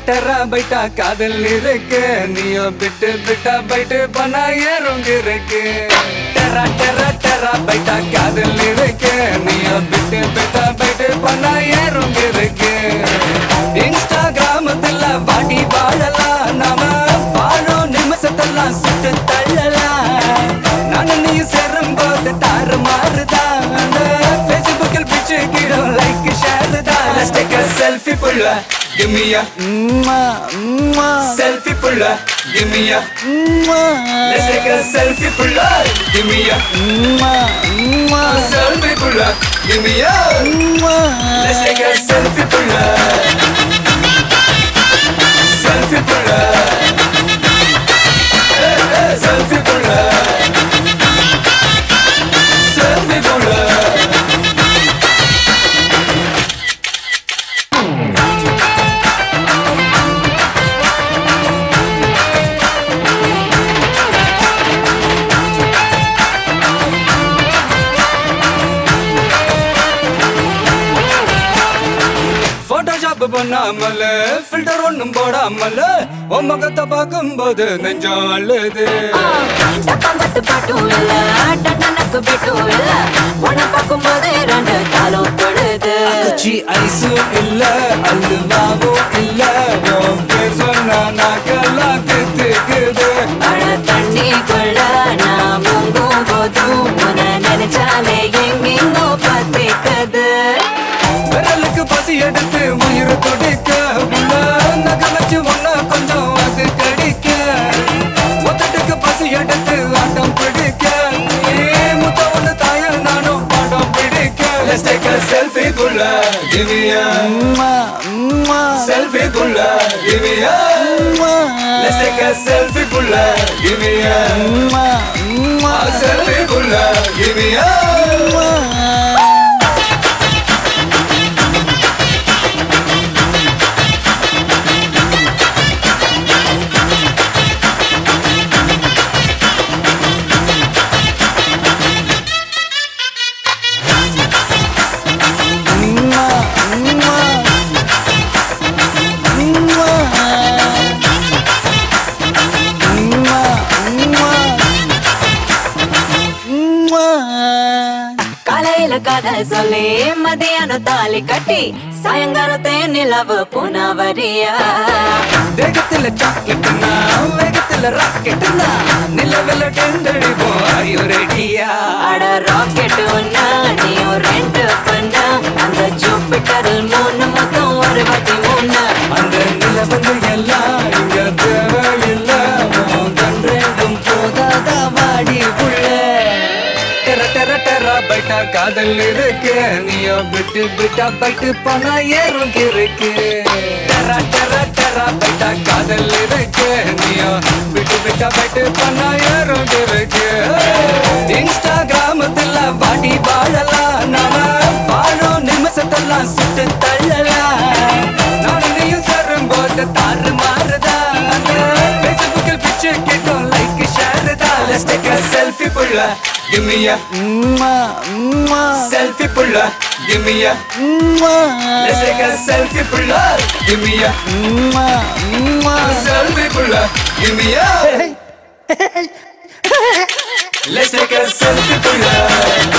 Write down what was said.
டெரா பைட்டா காதல் இருக்கு நீயோ பிட்டு பிட்டா பைட்டு பண்ணா ஏறுங்க இருக்கு டெரா டெரா டெரா பைட்டா காதல் இருக்கு நீயோ பிட்டு பிட்டா பைட்டு பண்ணா ஏறுங்க இருக்கு இன்ஸ்டாகிராமத்துல வாடி வாழலாம் நாம வாழும் நிமிஷத்தெல்லாம் சுட்டு தள்ளலாம் நானும் நீ சேரும் போது தாறு மாறுதான் அந்த ஃபேஸ்புக்கில் பிச்சு கீழும் லைக் ஷேர் தான் Let's take a selfie புள்ள Give me a selfie புள்ள Give me a Let's take a selfie புள்ள Give me a selfie புள்ள Give me a Let's take a selfie புள்ள Selfie புள்ள Eh, eh, Selfie புள்ள Selfie புள்ள Photoshop பண்ணாமல filter ஒண்ணும் போடாமல உன் முகத்தை பார்க்கும்போது நெஞ்சம் அழுது டப்பாம்பட்டு பாட்டும் இல்ல டட்டனக்கு பிட்டும் இல்ல உன்னை பார்க்கும்போது ரெண்டு காலம் தொழுது குச்சி ஐஸும் இல்ல அல்வாவும் இல்ல உன் பேர் சொன்னா நாக்கெல்லாம் தித்துக்குது மழ தண்ணிக்குள்ள நான் முங்கும் போதும் உன்னை நினைச்சாலே எங்கெங்கோ பத்திக்குது விரலுக்கு பசி எடுத்து உயிர் துடிக்க உள்ள நகை வச்சு ஒன்ன கொஞ்சம் அது கடிக்க மொத்தத்துக்கு பசி எடுத்து ஆட்டம் பிடிக்க ஏ முத்த ஒண்ணு தாய நானும் பாடம் பிடிக்க Let's take a selfie புள்ள Give me a selfie புள்ள Give me a Let's take a selfie புள்ள Give me a a selfie புள்ள Give me a காலையில கதை சொல்லி மதியானம் தாலி கட்டி சாயங்காலத்தே நிலவு புனவரியா வேகத்துல சாக்லேட்னா வேகத்துல ராக்கெட்னா நிலவில் டெண்டடிப்போம் ஐயோ ரெடியா அட ராக்கெட் ஒன்னா நீயும் ரெண்டு பண்ணா அந்த ஜூபிட்டரில் மூணு மொத்தம் ஒரு பத்தி மூணு அந்த நிலவந்து எல்லாம் இங்க தேவையில்ல உன் கண் ரெண்டும் போதாதா வாடி புள்ள டெர டெர டெரா பைட்டா காதல் இருக்கு நீயோ விட்டு விட்டா பைட்டு போனா ஏறும் இருக்கு டெரா டெரா டெரா பைட்டா காதல் இருக்கு நீயோ விட்டு விட்டா பைட்டு போனா ஏறும் இருக்கு இன்ஸ்டாகிராமத்துல வாடி வாழலாம் நாம வாழும் நிமிஷத்தெல்லாம் சுட்டு தள்ளலாம் நானும் நீயும் சேரும் போது தாறு மாறுதா ஃபேஸ்புக்கில் பிச்சு கேட்கும் லைக் ஷேர் தான் Let's take a selfie புள்ள Give me a selfie புள்ள Give me a Let's take a selfie புள்ள Give me a selfie புள்ள Give me a Let's take a selfie புள்ள